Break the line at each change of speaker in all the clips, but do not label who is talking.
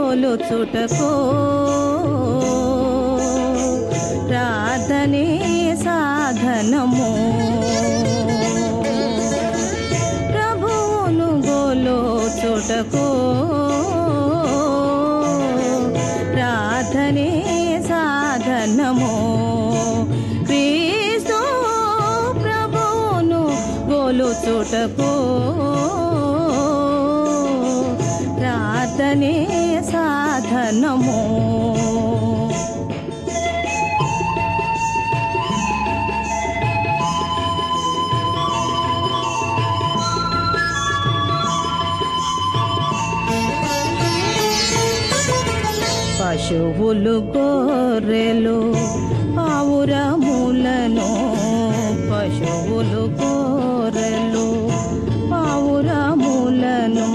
గొలుచుటకో ప్రార్థనే సాధనము ప్రభువును గొలుచుటకో ప్రార్థనే సాధనము క్రీస్తు ప్రభువును గొలుచుటకో ప్రార్థనే సాధనము పశువులు గొర్రెలు పావురములను పశువులు గొర్రెలు పావురములను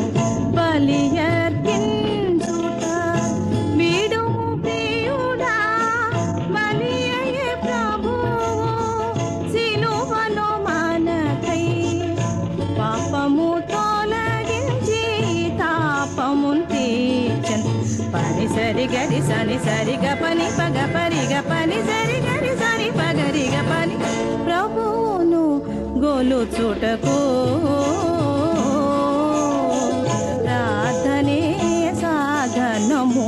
బలియర్పించుట విడుము ప్రియుడా బలియయే ప్రభువు సిలువలో మనకై పాపము తొలగించి తాపమున్ తీర్చన్ పని సరి గరి సని సరిగ పని పగ పరిగ పని సరి గరి సరి పగరిగ పని ప్రభువును గోలు చూటకు ప్రార్థనే సాధనము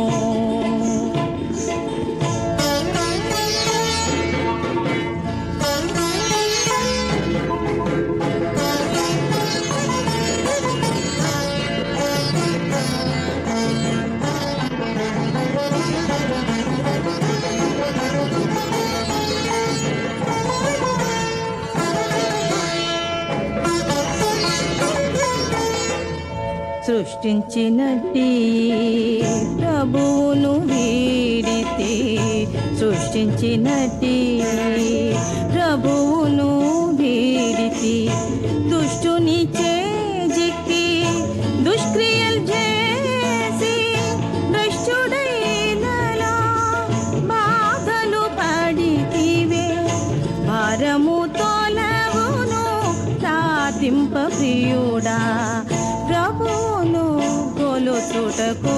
సృష్టించినట్టి ప్రభువును వీడితే సృష్టించినట్టి ప్రభువును వీడితే దుష్టుని చేజిక్కి దుష్క్రియలు చేసి దుష్టుడైనలా బాధలు పడితివే భారము తోలవును సాధింప ప్రియుడా ప్రభువును కొలుచుటకు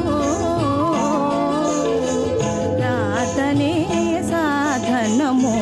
ప్రార్థనే సాధనము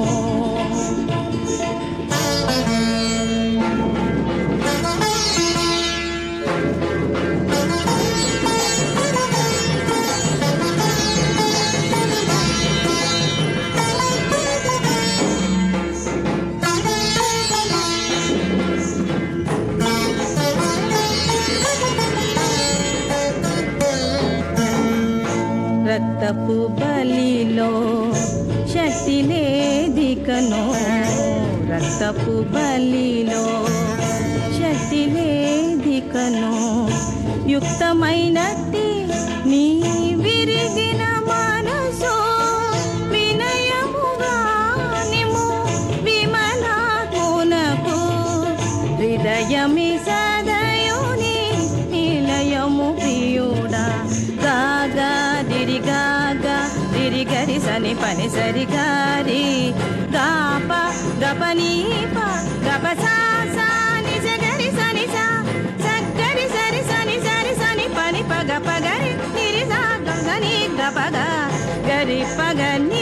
రక్తపు బలిలో శక్తి లేదికను రక్తపు బలిలో శక్తి లేదికను యుక్తమైనట్టి నీ విరిగిన మనసు వినయముగా నిము విమలాకునకు హృదయమి సదయుని నిలయము ప్రియుడా గాగా దిరి గాగా దిరి గరి సని పని సరి గారి గాప గపని ప గప సా సా నిజ గరి సని సా సగ్గరి సరి సని సరి సని పని పగ పగరి నిరి సా గని గపగ గరి పగ ని